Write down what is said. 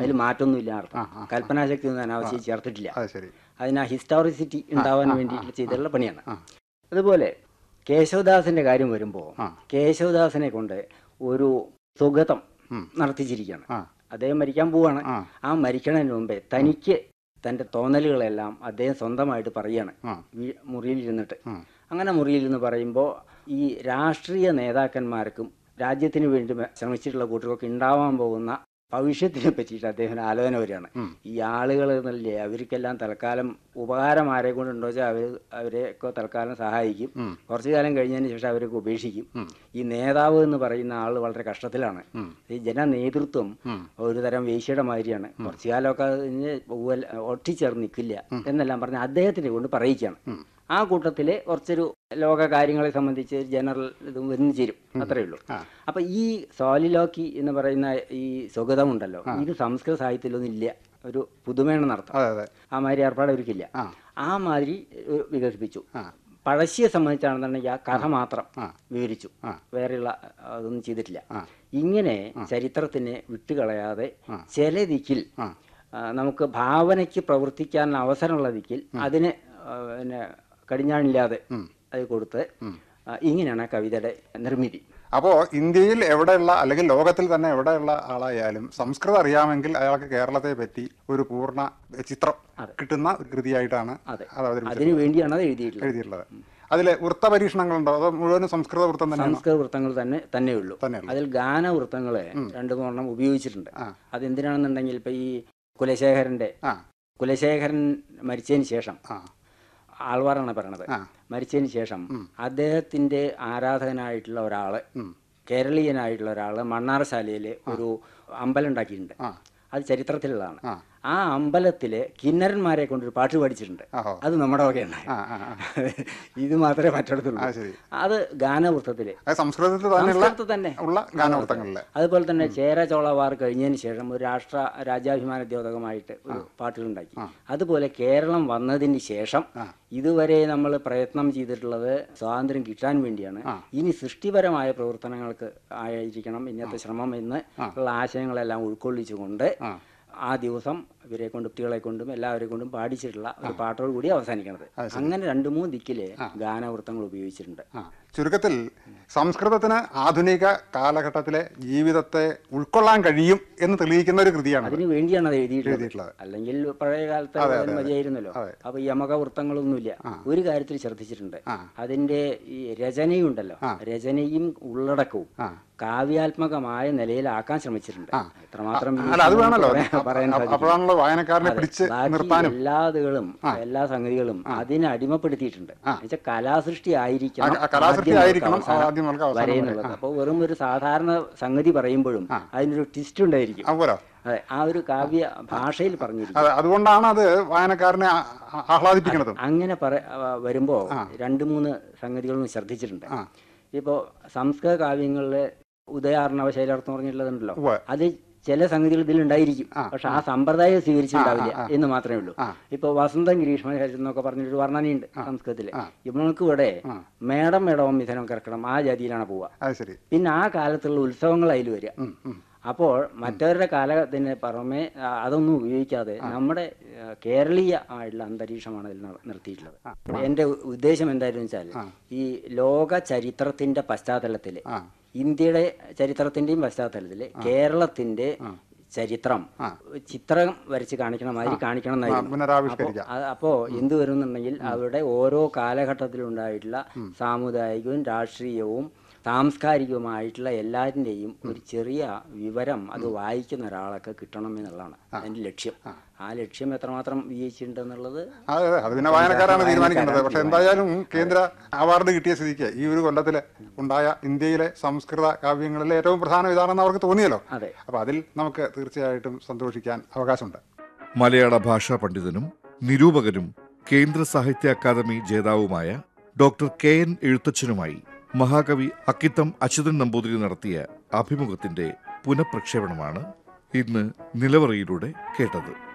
അതിൽ മാറ്റമൊന്നുമില്ല അർത്ഥം ആ, ആ, കൽപ്പനാശക്തി ഒന്നും അനാവശ്യം ചേർത്തിട്ടില്ല അത് ശരി അതിന് ആ ഹിസ്റ്റോറിസിറ്റി ഉണ്ടാവാൻ വേണ്ടിയിട്ട് ചെയ്തിട്ടുള്ള പണിയാണ് അതുപോലെ കേശവദാസിന്റെ കാര്യം വരുമ്പോൾ ആ. കേശവദാസിനെ കൊണ്ട് ഒരു സുഗതം ഉം. നടത്തിച്ചിരിക്കുകയാണ് ആ അദ്ദേഹം മരിക്കാൻ പോവാണ് ആ ആ മരിക്കണതിന് മുമ്പേ തനിക്ക് തൻ്റെ തോന്നലുകളെല്ലാം അദ്ദേഹം സ്വന്തമായിട്ട് പറയുകയാണ് ആ വീ- മുറിയിലിരുന്നിട്ട് ഉം. അങ്ങനെ മുറിയിലിരുന്ന് പറയുമ്പോൾ ഈ രാഷ്ട്രീയ നേതാക്കന്മാർക്കും രാജ്യത്തിന് വേണ്ടി മ- ശ്രമിച്ചിട്ടുള്ള കൂട്ടർക്കൊക്കെ ഉണ്ടാവാൻ പോകുന്ന ഭവിഷ്യത്തിനെ പറ്റിയിട്ട് അദ്ദേഹം ഒരു ആലോചന വരികയാണ് ഉം. ഈ ആളുകൾ എന്നല്ലേ അവർക്കെല്ലാം തൽക്കാലം ഉപകാരം ആരെ കൊണ്ടുണ്ടോ വെച്ചാൽ അവർ അവരെയൊക്കെ തൽക്കാലം സഹായിക്കും ഉം. കുറച്ചു കാലം കഴിഞ്ഞതിന് ശേഷം അവരൊക്കെ ഉപേക്ഷിക്കും ഉം. ഈ നേതാവ് എന്ന് പറയുന്ന ആൾ വളരെ കഷ്ടത്തിലാണ് ഉം. ഈ ജനനേതൃത്വം ഉം. ഒരു തരം വേശ്യയുടെ മാതിരിയാണ് കുറച്ചു കാലമൊക്കെ അതിന് ഊവൽ- ഒട്ടിച്ചേർന്ന് നിൽക്കില്ല എന്നെല്ലാം പറഞ്ഞ് അദ്ദേഹത്തിനെ കൊണ്ട് പറയിക്കുകയാണ് ഉം. ആ കൂട്ടത്തിൽ കുറച്ചൊരു ലോക കാര്യങ്ങളെ സംബന്ധിച്ച് ജനറൽ ഇതും വന്നു ചേരും അത്രയേ ഉള്ളൂ ആ. അപ്പൊ ഈ സോലിലോക്കി എന്ന് പറയുന്ന ഈ സുഗതം ഉണ്ടല്ലോ ഇത് സംസ്കൃത സാഹിത്യത്തിലൊന്നും ഇല്ല ഒരു പുതുമയാണ് നടത്താം അതെ അതെ ആ മാതിരി ഏർപ്പാട് അവർക്കില്ല ആ ആ മാതിരി ഏഹ്, വികസിപ്പിച്ചു ആ പഴശ്ശിയെ സംബന്ധിച്ചാണെന്നുണ്ടെങ്കിൽ ആ കഥ മാത്രം ആ. വിവരിച്ചു ആ. വേറെയുള്ള അതൊന്നും ചെയ്തിട്ടില്ല ആ. ഇങ്ങനെ ചരിത്രത്തിനെ വിട്ടുകളയാതെ ആ. ചില ദിക്കിൽ ആ ആ, നമുക്ക് ഭാവനയ്ക്ക് പ്രവർത്തിക്കാൻ അവസരമുള്ള ദിക്കിൽ അതിന് ആ, പിന്നെ കടിഞ്ഞാണില്ലാതെ ഉം. അത് കൊടുത്ത് ആ, ഇങ്ങനെയാണ് ആ കവിതയുടെ നിർമ്മിതി അപ്പോൾ ഇന്ത്യയിൽ എവിടെയുള്ള അല്ലെങ്കിൽ ലോകത്തിൽ തന്നെ എവിടെയുള്ള ആളായാലും സംസ്കൃതം അറിയാമെങ്കിൽ അയാൾക്ക് കേരളത്തെ പറ്റി ഒരു പൂർണ്ണ ചിത്രം കിട്ടുന്ന ഒരു കൃതിയായിട്ടാണ് അതെ. അത് അവതരിപ്പിച്ചത് അതിനു വേണ്ടിയാണ് അത് എഴുതിയിട്ടുള്ളത് എഴുതിയിട്ടുള്ളത് അതിലെ വൃത്ത പരീക്ഷണങ്ങളുണ്ടോ അതോ മുഴുവനും സംസ്കൃത വൃത്തം തന്നെയാണ് സംസ്കൃത വൃത്തങ്ങൾ തന്നെ തന്നെയുള്ളൂ തന്നെയുള്ളൂ. അതിൽ ഗാനവൃത്തങ്ങളെ രണ്ടു മൂന്നെണ്ണം ഉപയോഗിച്ചിട്ടുണ്ട് ആ. അതെന്തിനാണെന്നുണ്ടെങ്കിൽ ഇപ്പൊ ഈ കുലശേഖരന്റെ ആ കുലശേഖരൻ മരിച്ചതിന് ശേഷം ആ ആൾവാറാണ് പറയണത് ആ. മരിച്ചതിന് ശേഷം അദ്ദേഹത്തിന്റെ ആരാധകനായിട്ടുള്ള ഒരാള് ഉം. കേരളീയനായിട്ടുള്ള ഒരാള് മണ്ണാറശാലയിൽ ഒരു അമ്പലം ഉണ്ടാക്കിയിട്ടുണ്ട് ആ അത് ചരിത്രത്തിലുള്ളതാണ് ആ ആ അമ്പലത്തിലെ കിന്നരന്മാരെ കൊണ്ടൊരു പാട്ട് പഠിച്ചിട്ടുണ്ട് ആഹോ അത് നമ്മുടെ വകയാണ് ആ ആ ആ. ഇത് മാത്രമേ മറ്റിടത്തുള്ളൂ ആ ശരി അത് ഗാനവൃത്തത്തില് അത് സംസ്കൃതത്തിൽ തന്നെയുള്ള സംസ്കൃതത്തിൽ തന്നെ ഉള്ള ഗാനവൃത്തങ്ങളിലെ അതുപോലെ തന്നെ ചേര ചോളവാർ കഴിഞ്ഞതിന് ശേഷം ഒരു രാഷ്ട്ര രാജ്യാഭിമാന ദ്യോതകമായിട്ട് ഒരു പാട്ടുകളുണ്ടാക്കി അതുപോലെ കേരളം വന്നതിന് ശേഷം ഇതുവരെ നമ്മൾ പ്രയത്നം ചെയ്തിട്ടുള്ളത് സ്വാതന്ത്ര്യം കിട്ടാൻ വേണ്ടിയാണ് ഇനി സൃഷ്ടിപരമായ പ്രവർത്തനങ്ങൾക്ക് ആയിരിക്കണം ഇന്നത്തെ ശ്രമം എന്ന് ഉള്ള ആശയങ്ങളെല്ലാം ഉൾക്കൊള്ളിച്ചുകൊണ്ട് ആ ആ ദിവസം ഇവരെ കൊണ്ട് കുട്ടികളെ കൊണ്ടും എല്ലാവരെ കൊണ്ടും പാടിച്ചിട്ടുള്ള ഒരു പാട്ടോട് കൂടി അവസാനിക്കണത് അങ്ങനെ രണ്ടു മൂന്ന് ദിക്കില് ഗാനവൃത്തങ്ങൾ ഉപയോഗിച്ചിട്ടുണ്ട് ആ ചുരുക്കത്തിൽ സംസ്കൃതത്തിന് ആധുനിക കാലഘട്ടത്തിലെ ജീവിതത്തെ ഉൾക്കൊള്ളാൻ കഴിയും എന്ന് തെളിയിക്കുന്ന ഒരു കൃതിയാണ് അതിനു വേണ്ടിയാണ് അത് എഴുതിയിട്ടുള്ളത് എഴുതിയിട്ടുള്ളത് അല്ലെങ്കിൽ പഴയ കാലത്ത് അതിന് മതിയായിരുന്നല്ലോ അപ്പൊ യമക വൃത്തങ്ങളൊന്നുമില്ല ഒരു കാര്യത്തിൽ ശ്രദ്ധിച്ചിട്ടുണ്ട് ആ. അതിന്റെ ഈ രചനയുണ്ടല്ലോ രചനയും ഉള്ളടക്കവും ആ. കാവ്യാത്മകമായ നിലയിലാക്കാൻ ശ്രമിച്ചിട്ടുണ്ട് എത്രമാത്രം ഈ അല്ല അത് വേണമല്ലോ പറയാൻ- പറയാൻ അപ്പ- സാധിക്കും. അപ്പോഴാണല്ലോ വായനക്കാരനെ അതെ. പിടിച്ച് ബാക്കി നിർത്താനും എല്ലാ ഇതുകളും എല്ലാ സംഗതികളും അതിനെ അടിമപ്പെടുത്തിയിട്ടുണ്ട് എന്നുവെച്ചാൽ കലാസൃഷ്ടി ആയിരിക്കണം ആ, കലാസൃഷ്ടി ആദ്യം മുതൽ ആയിരിക്കണം, അവസാനം ആദ്യം മുതൽ അവസാനം വരെ വരെ. എന്നുള്ളത് അപ്പോൾ വെറും ഒരു സാധാരണ സംഗതി പറയുമ്പോഴും അതിനൊരു ട്വിസ്റ്റ് ഉണ്ടായിരിക്കും അതുപോലെ അതെ ആ ഒരു കാവ്യ ഭാഷയിൽ പറഞ്ഞിരിക്കും അതെ അതുകൊണ്ടാണ് അത് വായനക്കാരനെ ആ- ആ- ആഹ്ലാദിപ്പിക്കുന്നതും അങ്ങനെ പറ ആ, വരുമ്പോ രണ്ട് മൂന്ന് സംഗതികളും ശ്രദ്ധിച്ചിട്ടുണ്ട് ഇപ്പോ സംസ്കൃത കാവ്യങ്ങളിലെ ഉദയാർണവ ശൈലാർത്ഥം പറഞ്ഞിട്ടുള്ളതുണ്ടല്ലോ ഉവ്വ്. അത് ചില സംഗതികൾ ഇതിൽ ഉണ്ടായിരിക്കും പക്ഷെ ആ സമ്പ്രദായം സ്വീകരിച്ചിട്ടുണ്ടാവില്ല എന്ന് മാത്രമേ ഉള്ളൂ ഇപ്പൊ വസന്തം ഗ്രീഷ്മ എന്നൊക്കെ പറഞ്ഞൊരു വർണ്ണനയുണ്ട് സംസ്കൃതത്തില് ഇവൾക്ക് ഇവിടെ മേടം മേടവും മിഥുനം കറക്കണം ആ ജാതിയിലാണ് പോവുക അത് ശരി പിന്നെ ആ കാലത്തുള്ള ഉത്സവങ്ങൾ അതിൽ വരിക ഉം, ഉം. അപ്പോൾ മറ്റവരുടെ കാലത്തിന് പുറമെ ആ, അതൊന്നും ഉപയോഗിക്കാതെ നമ്മുടെ ആ, കേരളീയ ആയിട്ടുള്ള അന്തരീക്ഷമാണ് ഇതിൽ നിർ- നിർത്തിയിട്ടുള്ളത് എൻ്റെ ഉദ്ദേശം എന്തായിരുന്നു വെച്ചാൽ ഈ ലോക ചരിത്രത്തിന്റെ പശ്ചാത്തലത്തിൽ ആ ഇന്ത്യയുടെ ചരിത്രത്തിന്റെയും പശ്ചാത്തലത്തിൽ കേരളത്തിന്റെ ചരിത്രം ചിത്രം വരച്ച് കാണിക്കണം മാതിരി കാണിക്കണം എന്നായിരുന്നു പുനരാവിഷ്കരിക്കാം അ- അപ്പോ എന്ത് വരുന്നുണ്ടെങ്കിൽ അവരുടെ ഓരോ കാലഘട്ടത്തിലുണ്ടായിട്ടുള്ള സാമുദായികവും രാഷ്ട്രീയവും സാംസ്കാരികവുമായിട്ടുള്ള എല്ലാറ്റിൻ്റെയും ഒരു ചെറിയ വിവരം അത് വായിക്കുന്ന ഒരാളൊക്കെ കിട്ടണം എന്നുള്ളതാണ് അതിൻ്റെ ലക്ഷ്യം ആ ലക്ഷ്യം എത്രമാത്രം വിജയിച്ചിട്ടുണ്ടെന്നുള്ളത് അതെ അതെ അത് പിന്നെ വായനക്കാരാണ് തീരുമാനിക്കേണ്ടത് പക്ഷെ എന്തായാലും കേന്ദ്ര അവാർഡ് കിട്ടിയ സ്ഥിതിക്ക് ഈ ഒരു കൊല്ലത്തിൽ ഉണ്ടായ ഇന്ത്യയിലെ സംസ്കൃത കാവ്യങ്ങളിലെ ഏറ്റവും പ്രധാനം ഇതാണെന്ന് അവർക്ക് തോന്നിയല്ലോ അതെ അപ്പൊ അതിൽ നമുക്ക് തീർച്ചയായിട്ടും സന്തോഷിക്കാൻ അവകാശമുണ്ട് മലയാള ഭാഷാ പണ്ഡിതനും നിരൂപകനും കേന്ദ്ര സാഹിത്യ അക്കാദമി ജേതാവുമായ ഡോക്ടർ കെ എൻ എഴുത്തച്ഛനുമായി മഹാകവി അക്കിത്തം അച്യുതൻ നമ്പൂതിരി നടത്തിയ അഭിമുഖത്തിന്റെ പുനഃപ്രക്ഷേപണമാണ് ഇന്ന് നിലവറയിലൂടെ കേട്ടത്